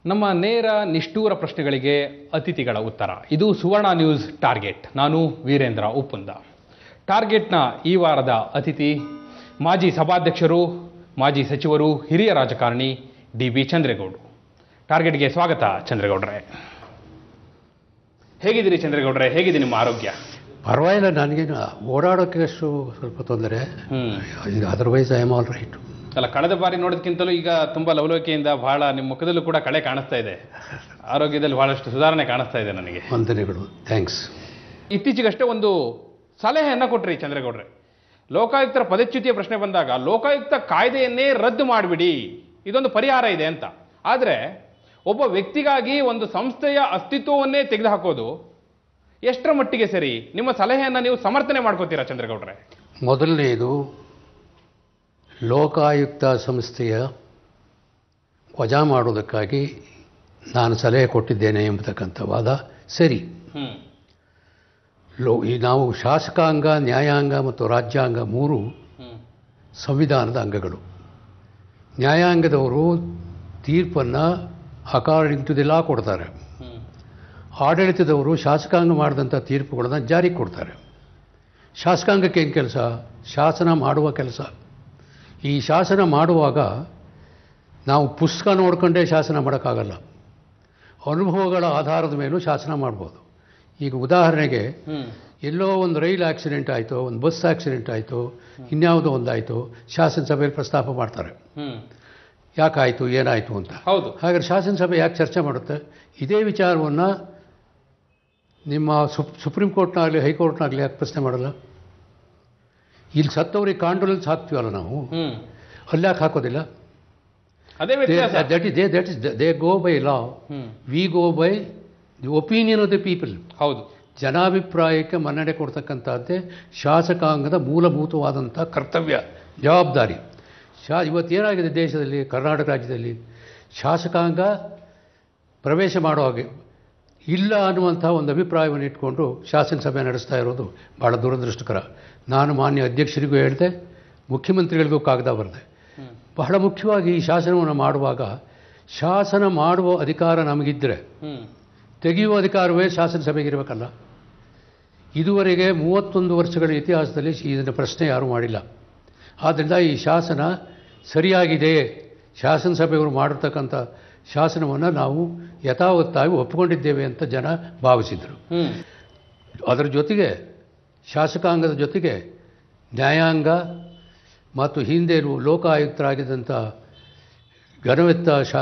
ನಮ್ಮ ನೇರ ನಿಷ್ಠೂರ ಪ್ರಶ್ನೆಗಳಿಗೆ ಅತಿಥಿಗಳ ಉತ್ತರ ಇದು ಸುವರ್ಣ ನ್ಯೂಸ್ ಟಾರ್ಗೆಟ್ ನಾನು ವೀರೇಂದ್ರ ಉಪ್ಪುಂದ ಟಾರ್ಗೆಟ್ನ ಈ ವಾರದ ಅತಿಥಿ ಮಾಜಿ ಸಭಾಧ್ಯಕ್ಷರು ಮಾಜಿ ಸಚಿವರು ಹಿರಿಯ ರಾಜಕಾರಣಿ ಡಿ ಬಿ ಚಂದ್ರೇಗೌಡರು ಟಾರ್ಗೆಟ್ಗೆ ಸ್ವಾಗತ ಚಂದ್ರೇಗೌಡ್ರೆ ಹೇಗಿದ್ದೀರಿ ಚಂದ್ರೇಗೌಡ್ರೆ ಹೇಗಿದೆ ನಿಮ್ಮ ಆರೋಗ್ಯ ಪರವಾಗಿಲ್ಲ ನನಗೇನು ಓಡಾಡೋಕ್ಕೆ ಅಷ್ಟು ಸ್ವಲ್ಪ ತೊಂದರೆ ಹ್ಮ್ ಈಗ otherwise I am all right ಅಲ್ಲ ಕಳೆದ ಬಾರಿ ನೋಡೋದಕ್ಕಿಂತಲೂ ಈಗ ತುಂಬಾ ಲವಲವಿಕೆಯಿಂದ ಬಹಳ ನಿಮ್ಮ ಮುಖದಲ್ಲೂ ಕೂಡ ಕಳೆ ಕಾಣಿಸ್ತಾ ಇದೆ ಆರೋಗ್ಯದಲ್ಲಿ ಬಹಳಷ್ಟು ಸುಧಾರಣೆ ಕಾಣಿಸ್ತಾ ಇದೆ ನನಗೆ ವಂದನೆಗಳು ಥ್ಯಾಂಕ್ಸ್ ಇತ್ತೀಚೆಗಷ್ಟೇ ಒಂದು ಸಲಹೆಯನ್ನ ಕೊಟ್ರಿ ಚಂದ್ರೇಗೌಡ್ರೆ ಲೋಕಾಯುಕ್ತರ ಪದಚ್ಯುತಿಯ ಪ್ರಶ್ನೆ ಬಂದಾಗ ಲೋಕಾಯುಕ್ತ ಕಾಯ್ದೆಯನ್ನೇ ರದ್ದು ಮಾಡಿಬಿಡಿ ಇದೊಂದು ಪರಿಹಾರ ಇದೆ ಅಂತ ಆದರೆ ಒಬ್ಬ ವ್ಯಕ್ತಿಗಾಗಿ ಒಂದು ಸಂಸ್ಥೆಯ ಅಸ್ತಿತ್ವವನ್ನೇ ತೆಗೆದುಹಾಕೋದು ಎಷ್ಟರ ಮಟ್ಟಿಗೆ ಸರಿ ನಿಮ್ಮ ಸಲಹೆಯನ್ನ ನೀವು ಸಮರ್ಥನೆ ಮಾಡ್ಕೋತೀರಾ ಚಂದ್ರೇಗೌಡ್ರೆ ಮೊದಲನೆಯದು ಲೋಕಾಯುಕ್ತ ಸಂಸ್ಥೆಯ ವಜಾ ಮಾಡೋದಕ್ಕಾಗಿ ನಾನು ಸಲಹೆ ಕೊಟ್ಟಿದ್ದೇನೆ ಎಂಬತಕ್ಕಂಥ ವಾದ ಸರಿ ಹ್ಮ್ ಲೋ ಈ ನಾವು ಶಾಸಕಾಂಗ ನ್ಯಾಯಾಂಗ ಮತ್ತು ರಾಜ್ಯಾಂಗ ಮೂರು ಹ್ಮ್ ಸಂವಿಧಾನದ ಅಂಗಗಳು ನ್ಯಾಯಾಂಗದವರು ತೀರ್ಪನ್ನು ಅಕಾರ್ಡಿಂಗ್ ಟು ದಿ ಲಾ ಕೊಡ್ತಾರೆ ಹ್ಮ್ ಆಡಳಿತದವರು ಶಾಸಕಾಂಗ ಮಾಡಿದಂಥ ತೀರ್ಪುಗಳನ್ನು ಜಾರಿಗೆ ಕೊಡ್ತಾರೆ ಶಾಸಕಾಂಗಕ್ಕೆ ಏನು ಕೆಲಸ ಶಾಸನ ಮಾಡುವ ಕೆಲಸ ಈ ಶಾಸನ ಮಾಡುವಾಗ ನಾವು ಪುಸ್ತಕ ನೋಡ್ಕೊಂಡೇ ಶಾಸನ ಮಾಡೋಕ್ಕಾಗಲ್ಲ ಅನುಭವಗಳ ಆಧಾರದ ಮೇಲೂ ಶಾಸನ ಮಾಡ್ಬೋದು ಈಗ ಉದಾಹರಣೆಗೆ ಹ್ಮ್ ಎಲ್ಲೋ ಒಂದು ರೈಲ್ ಆಕ್ಸಿಡೆಂಟ್ ಆಯಿತು ಒಂದು ಬಸ್ ಆಕ್ಸಿಡೆಂಟ್ ಆಯಿತು ಇನ್ಯಾವುದೋ ಒಂದಾಯಿತು ಶಾಸನಸಭೆಯಲ್ಲಿ ಪ್ರಸ್ತಾಪ ಮಾಡ್ತಾರೆ ಹ್ಮ್ ಯಾಕಾಯಿತು ಏನಾಯಿತು ಅಂತ ಹೌದು ಹಾಗಾದ್ರೆ ಶಾಸನಸಭೆ ಯಾಕೆ ಚರ್ಚೆ ಮಾಡುತ್ತೆ ಇದೇ ವಿಚಾರವನ್ನು ನಿಮ್ಮ ಸುಪ್ ಸುಪ್ರೀಂ ಕೋರ್ಟ್ನಾಗಲಿ ಹೈಕೋರ್ಟ್ನಾಗಲಿ ಯಾಕೆ ಪ್ರಶ್ನೆ ಮಾಡಲ್ಲ ಇಲ್ಲಿ ಸತ್ತವ್ರಿಗೆ ಕಾಂಡೋಲೆನ್ಸ್ ಹಾಕ್ತೀವಲ್ಲ ನಾವು ಹ್ಮ್ ಅಲ್ಲಿ ಯಾಕೆ ಹಾಕೋದಿಲ್ಲ ಅದೇ ವ್ಯತ್ಯಾಸ that is the that is the go by law hmm we go by the opinion of the people ಹೌದು ಜನಾಭಿಪ್ರಾಯಕ್ಕೆ ಮನ್ನಣೆ ಕೊಡ್ತಕ್ಕಂಥದ್ದೇ ಶಾಸಕಾಂಗದ ಮೂಲಭೂತವಾದಂಥ ಕರ್ತವ್ಯ ಜವಾಬ್ದಾರಿ ಶಾ ಇವತ್ತೇನಾಗಿದೆ ದೇಶದಲ್ಲಿ ಕರ್ನಾಟಕ ರಾಜ್ಯದಲ್ಲಿ ಶಾಸಕಾಂಗ ಪ್ರವೇಶ ಮಾಡೋ ಹಾಗೆ ಇಲ್ಲ ಅನ್ನುವಂಥ ಒಂದು ಅಭಿಪ್ರಾಯವನ್ನು ಇಟ್ಕೊಂಡು ಶಾಸನಸಭೆ ನಡೆಸ್ತಾ ಇರೋದು ಭಾಳ ದುರದೃಷ್ಟಕರ ನಾನು ಮಾನ್ಯ ಅಧ್ಯಕ್ಷರಿಗೂ ಹೇಳಿದೆ ಮುಖ್ಯಮಂತ್ರಿಗಳಿಗೂ ಕಾಗದ ಬರೆದೆ ಹ್ಮ್ ಬಹಳ ಮುಖ್ಯವಾಗಿ ಈ ಶಾಸನವನ್ನು ಮಾಡುವಾಗ ಶಾಸನ ಮಾಡುವ ಅಧಿಕಾರ ನಮಗಿದ್ದರೆ ಹ್ಮ್ ತೆಗೆಯುವ ಅಧಿಕಾರವೇ ಶಾಸನಸಭೆಗಿರಬೇಕಲ್ಲ ಇದುವರೆಗೆ ಮೂವತ್ತೊಂದು ವರ್ಷಗಳ ಇತಿಹಾಸದಲ್ಲಿ ಇದನ್ನು ಪ್ರಶ್ನೆ ಯಾರೂ ಮಾಡಿಲ್ಲ ಆದ್ದರಿಂದ ಈ ಶಾಸನ ಸರಿಯಾಗಿದೆ ಶಾಸನಸಭೆಯವರು ಮಾಡಿರ್ತಕ್ಕಂಥ ಶಾಸನವನ್ನು ನಾವು ಯಥಾವತ್ತಾಗಿ ಒಪ್ಪಿಕೊಂಡಿದ್ದೇವೆ ಅಂತ ಜನ ಭಾವಿಸಿದರು ಹ್ಮ್ ಅದರ ಜೊತೆಗೆ ಶಾಸಕಾಂಗದ ಜೊತೆಗೆ ನ್ಯಾಯಾಂಗ ಮತ್ತು ಹಿಂದೆ ಲೋಕಾಯುಕ್ತರಾಗಿದ್ದಂಥ ಘನವೆತ್ತ ಶಾ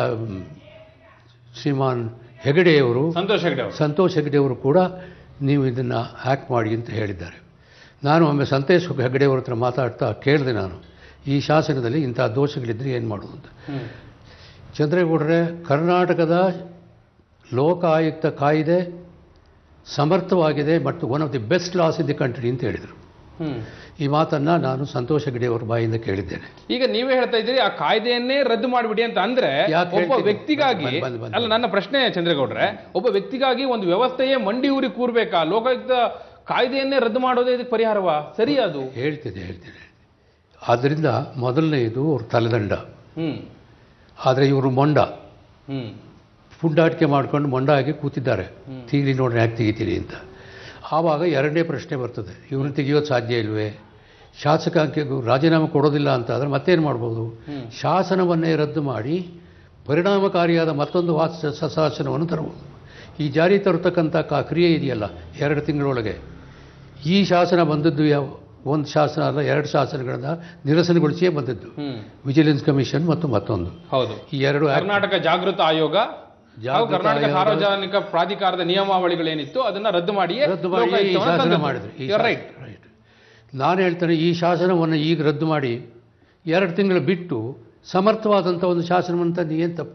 ಶ್ರೀಮಾನ್ ಹೆಗಡೆಯವರು ಸಂತೋಷ್ ಹೆಗ್ಡೆ ಅವರು ಸಂತೋಷ್ ಹೆಗಡೆಯವರು ಕೂಡ ನೀವು ಇದನ್ನು ಹ್ಯಾಕ್ ಮಾಡಿ ಅಂತ ಹೇಳಿದ್ದಾರೆ ನಾನು ಒಮ್ಮೆ ಸಂತೋಷ್ ಹೆಗಡೆಯವ್ರ ಹತ್ರ ಮಾತಾಡ್ತಾ ಕೇಳಿದೆ ನಾನು ಈ ಶಾಸನದಲ್ಲಿ ಇಂಥ ದೋಷಗಳಿದ್ದರೆ ಏನು ಮಾಡೋದು ಅಂತ ಹ್ಮ್ ಚಂದ್ರೇಗೌಡರೆ ಕರ್ನಾಟಕದ ಲೋಕಾಯುಕ್ತ ಕಾಯ್ದೆ ಸಮರ್ಥವಾಗಿದೆ ಮತ್ತು one of the best laws in the country ಅಂತ ಹೇಳಿದರು ಹ್ಮ್ ಈ ಮಾತನ್ನು ನಾನು ಸಂತೋಷ್ ಹೆಗಡೆಯವ್ರ ಬಾಯಿಂದ ಕೇಳಿದ್ದೇನೆ ಈಗ ನೀವೇ ಹೇಳ್ತಾ ಇದ್ದೀರಿ ಆ ಕಾಯ್ದೆಯನ್ನೇ ರದ್ದು ಮಾಡಿಬಿಡಿ ಅಂತ ಅಂದ್ರೆ ಯಾಕೆ ಒಬ್ಬ ಹೇಳ್ತೀನಿ? ವ್ಯಕ್ತಿಗಾಗಿ ಬಂದ್- ಬಂದ್- ಬಂದ್- ಅಲ್ಲ ನನ್ನ ಪ್ರಶ್ನೆ ಚಂದ್ರೇಗೌಡ್ರೆ ಒಬ್ಬ ವ್ಯಕ್ತಿಗಾಗಿ ಒಂದು ವ್ಯವಸ್ಥೆಯೇ ಮಂಡಿ ಊರಿ ಕೂರ್ಬೇಕಾ ಲೋಕಾಯುಕ್ತ ಕಾಯ್ದೆಯನ್ನೇ ರದ್ದು ಮಾಡೋದೇ ಇದಕ್ಕೆ ಪರಿಹಾರವಾ ಸರಿ ಅದು ಹೇಳ್ತೇನೆ ಹೇಳ್ತೇನೆ ಆದ್ದರಿಂದ ಮೊದಲನೆಯದು ಅವ್ರ ತಲೆದಂಡ ಹ್ಮ್ ಆದರೆ ಇವರು ಮೊಂಡ ಹ್ಮ್ ಪುಂಡಾಟಿಕೆ ಮಾಡ್ಕೊಂಡು ಮೊಂಡ ಆಗಿ ಕೂತಿದ್ದಾರೆ ಹ್ಮ್. ತೆಗೀರಿ ನೋಡ್ರಿ ಯಾಕೆ ತೆಗಿತೀರಿ ಅಂತ ಆವಾಗ ಎರಡನೇ ಪ್ರಶ್ನೆ ಬರ್ತದೆ ಇವ್ರನ್ನ ತೆಗಿಯೋದು ಸಾಧ್ಯ ಇಲ್ವೇ ಶಾಸಕಾಂಗಕ್ಕೆ ರಾಜೀನಾಮೆ ಕೊಡೋದಿಲ್ಲ ಅಂತ ಆದರೆ ಮತ್ತೇನು ಮಾಡ್ಬೋದು ಹ್ಮ್. ಶಾಸನವನ್ನೇ ರದ್ದು ಮಾಡಿ ಪರಿಣಾಮಕಾರಿಯಾದ ಮತ್ತೊಂದು ವಾಸ ಸ- ಶಾಸನವನ್ನು ತರಬಹುದು ಈ ಜಾರಿ ತರತಕ್ಕಂಥ ಕಾ ಕ್ರಿಯೆ ಇದೆಯಲ್ಲ ಎರಡು ತಿಂಗಳೊಳಗೆ ಈ ಶಾಸನ ಬಂದದ್ದು ಯಾವ ಒಂದು ಶಾಸನ ಅಲ್ಲ ಎರಡು ಶಾಸನಗಳನ್ನು ನಿರಸನಗೊಳಿಸಿಯೇ ಬಂದದ್ದು ಹ್ಮ್ ವಿಜಿಲೆನ್ಸ್ ಕಮಿಷನ್ ಮತ್ತು ಮತ್ತೊಂದು ಹೌದು ಈ ಎರಡು act- ಕರ್ನಾಟಕ ಜಾಗೃತ ಆಯೋಗ ಹಾಗೂ ಜಾಗೃತ ಕರ್ನಾಟಕ ಆಯೋಗ- ಸಾರ್ವಜನಿಕ ಪ್ರಾಧಿಕಾರದ ನಿಯಮಾವಳಿಗಳೇನಿತ್ತು ಅದನ್ನ ರದ್ದು ಮಾಡಿ ರದ್ದು ಮಾಡಿ ಈ ಶಾಸನ ಮಾಡಿದ್ರು ಈ ಶಾಸನ- ರೈಟ್ ರೈಟ್ ನಾನು ಹೇಳ್ತೇನೆ ಈ ಶಾಸನವನ್ನು ಈಗ ರದ್ದು ಮಾಡಿ ಎರಡು ತಿಂಗಳು ಬಿಟ್ಟು ಸಮರ್ಥವಾದಂಥ ಒಂದು ಶಾಸನವನ್ನು ತಂದು ಏನು ತಪ್ಪು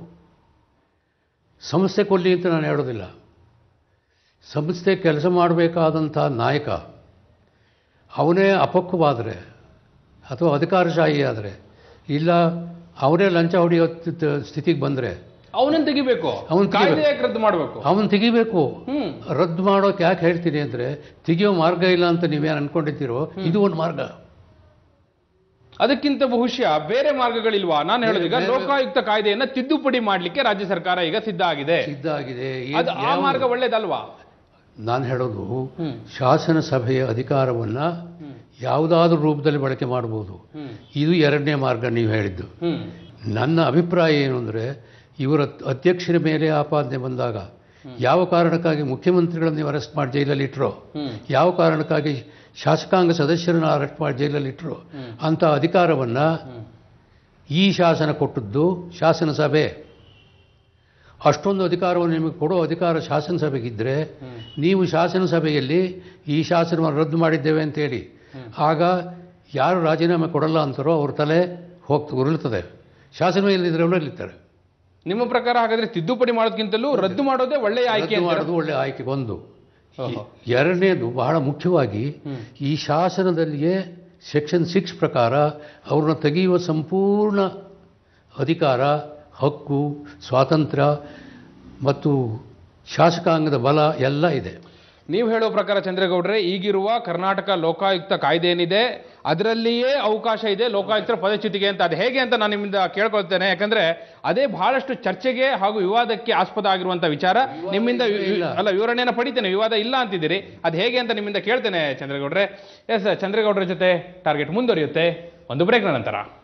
ಸಂಸ್ಥೆ ಕೊಲ್ಲಿ ಅಂತ ನಾನು ಹೇಳೋದಿಲ್ಲ ಸಂಸ್ಥೆ ಕೆಲಸ ಮಾಡಬೇಕಾದಂಥ ನಾಯಕ ಅವನೇ ಅಪಕ್ವವಾದರೆ ಅಥವಾ ಅಧಿಕಾರಶಾಹಿ ಆದರೆ ಇಲ್ಲ ಅವನೇ ಲಂಚ ಹೊಡೆಯೋ ತ- ಸ್ಥಿತಿಗೆ ಬಂದರೆ ಅವನನ್ನ ತೆಗಿಬೇಕು ಅವ್ನ್ ಕಾಯ್ದೆ ತೆಗಿಬೇಕು. ಯಾಕೆ ರದ್ದು ಮಾಡಬೇಕು ಅವನು ತೆಗಿಬೇಕು ಹ್ಮ್ ರದ್ದು ಮಾಡೋಕೆ ಯಾಕೆ ಹೇಳ್ತೀನಿ ಅಂದರೆ ತೆಗಿಯೋ ಮಾರ್ಗ ಇಲ್ಲ ಅಂತ ನೀವೇನು ಅನ್ಕೊಂಡಿದ್ದೀರೋ ಇದು ಒಂದು ಮಾರ್ಗ ಅದಕ್ಕಿಂತ ಬಹುಶಃ ಬೇರೆ ಮಾರ್ಗಗಳಿಲ್ವಾ ನಾನು ಹೇಳೋದೀಗ ಬೇರೆ- ಲೋಕಾಯುಕ್ತ ಕಾಯ್ದೆಯನ್ನ ತಿದ್ದುಪಡಿ ಮಾಡ್ಲಿಕ್ಕೆ ರಾಜ್ಯ ಸರ್ಕಾರ ಈಗ ಸಿದ್ಧ ಆಗಿದೆ ಸಿದ್ಧ ಆಗಿದೆ ಏನ್- ಅದು ಆ ಯಾವ- ಮಾರ್ಗ ಒಳ್ಳೇದಲ್ವಾ ನಾನು ಹೇಳೋದು ಹ್ಮ್. ಶಾಸನ ಸಭೆಯ ಅಧಿಕಾರವನ್ನು ಯಾವುದಾದ್ರೂ ರೂಪದಲ್ಲಿ ಬಳಕೆ ಮಾಡ್ಬೋದು ಹ್ಮ್ ಇದು ಎರಡನೇ ಮಾರ್ಗ ನೀವು ಹೇಳಿದ್ದು ಹ್ಮ್ ನನ್ನ ಅಭಿಪ್ರಾಯ ಏನು ಅಂದರೆ ಇವರ ಅಧ್ಯಕ್ಷರ ಮೇಲೆ ಆಪಾದನೆ ಬಂದಾಗ ಯಾವ ಕಾರಣಕ್ಕಾಗಿ ಮುಖ್ಯಮಂತ್ರಿಗಳನ್ನು ನೀವು ಅರೆಸ್ಟ್ ಮಾಡಿ ಜೈಲಲ್ಲಿ ಇಟ್ಟರೋ ಹ್ಮ್ ಯಾವ ಕಾರಣಕ್ಕಾಗಿ ಶಾಸಕಾಂಗ ಸದಸ್ಯರನ್ನು ಅರೆಸ್ಟ್ ಮಾಡಿ ಜೈಲಲ್ಲಿ ಇಟ್ಟರು ಅಂಥ ಅಧಿಕಾರವನ್ನು ಈ ಶಾಸನ ಕೊಟ್ಟದ್ದು ಶಾಸನ ಸಭೆ ಅಷ್ಟೊಂದು ಅಧಿಕಾರವನ್ನು ನಿಮಗೆ ಕೊಡೋ ಅಧಿಕಾರ ಶಾಸನ ಸಭೆಗಿದ್ದರೆ ನೀವು ಶಾಸನ ಸಭೆಯಲ್ಲಿ ಈ ಶಾಸನವನ್ನು ರದ್ದು ಮಾಡಿದ್ದೇವೆ ಅಂತೇಳಿ ಆಗ ಯಾರು ರಾಜೀನಾಮೆ ಕೊಡಲ್ಲ ಅಂತಾರೋ ಅವ್ರ ತಲೆ ಹೋಗ್ತು ಉರುಳುತ್ತದೆ ಶಾಸನ ಇಲ್ಲದಿದ್ರೆ ಉರುಳಿರ್ತಾರೆ ನಿಮ್ಮ ಪ್ರಕಾರ ಹಾಗಾದ್ರೆ ತಿದ್ದುಪಡಿ ಮಾಡೋದಕ್ಕಿಂತಲೂ ರದ್ದು ಮಾಡೋದೇ ಒಳ್ಳೆಯ ಆಯ್ಕೆ ರದ್ದು ಅಂತೀರಾ? ಮಾಡೋದು ಒಳ್ಳೆ ಆಯ್ಕೆ ಒಂದು ಓಹೋ. ಎರಡನೇದು ಬಹಳ ಮುಖ್ಯವಾಗಿ ಈ ಶಾಸನದಲ್ಲಿಯೇ ಸೆಕ್ಷನ್ ಸಿಕ್ಸ್ ಪ್ರಕಾರ ಅವ್ರನ್ನ ತೆಗೆಯುವ ಸಂಪೂರ್ಣ ಅಧಿಕಾರ ಹಕ್ಕು ಸ್ವಾತಂತ್ರ್ಯ ಮತ್ತು ಶಾಸಕಾಂಗದ ಬಲ ಎಲ್ಲ ಇದೆ ನೀವು ಹೇಳೋ ಪ್ರಕಾರ ಚಂದ್ರೇಗೌಡ್ರೆ ಈಗಿರುವ ಕರ್ನಾಟಕ ಲೋಕಾಯುಕ್ತ ಕಾಯ್ದೆ ಏನಿದೆ ಅದರಲ್ಲಿಯೇ ಅವಕಾಶ ಇದೆ ಲೋಕಾಯುಕ್ತರ ಪದಚ್ಯುತಿಗೆ ಅಂತ ಅದು ಹೇಗೆ ಅಂತ ನಾನು ನಿಮ್ಮಿಂದ ಕೇಳ್ಕೊಳ್ತೇನೆ ಯಾಕಂದ್ರೆ ಅದೇ ಬಹಳಷ್ಟು ಚರ್ಚೆಗೆ ಹಾಗೂ ವಿವಾದಕ್ಕೆ ಆಸ್ಪದ ಆಗಿರುವಂತ ವಿಚಾರ ನಿಮ್ಮಿಂದ ವಿ- ವಿ- ಇಲ್ಲ. ಅಲ್ಲ ವಿವರಣೆಯನ್ನು ಪಡಿತೇನೆ ವಿವಾದ ಇಲ್ಲ ಅಂತಿದ್ದೀರಿ ಅದು ಹೇಗೆ ಅಂತ ನಿಮ್ಮಿಂದ ಕೇಳ್ತೇನೆ ಚಂದ್ರೇಗೌಡ್ರೆ ಎಸ್ ಚಂದ್ರೇಗೌಡರ ಜೊತೆ ಟಾರ್ಗೆಟ್ ಮುಂದುವರಿಯುತ್ತೆ ಒಂದು ಬ್ರೇಕ್ನ ನಂತರ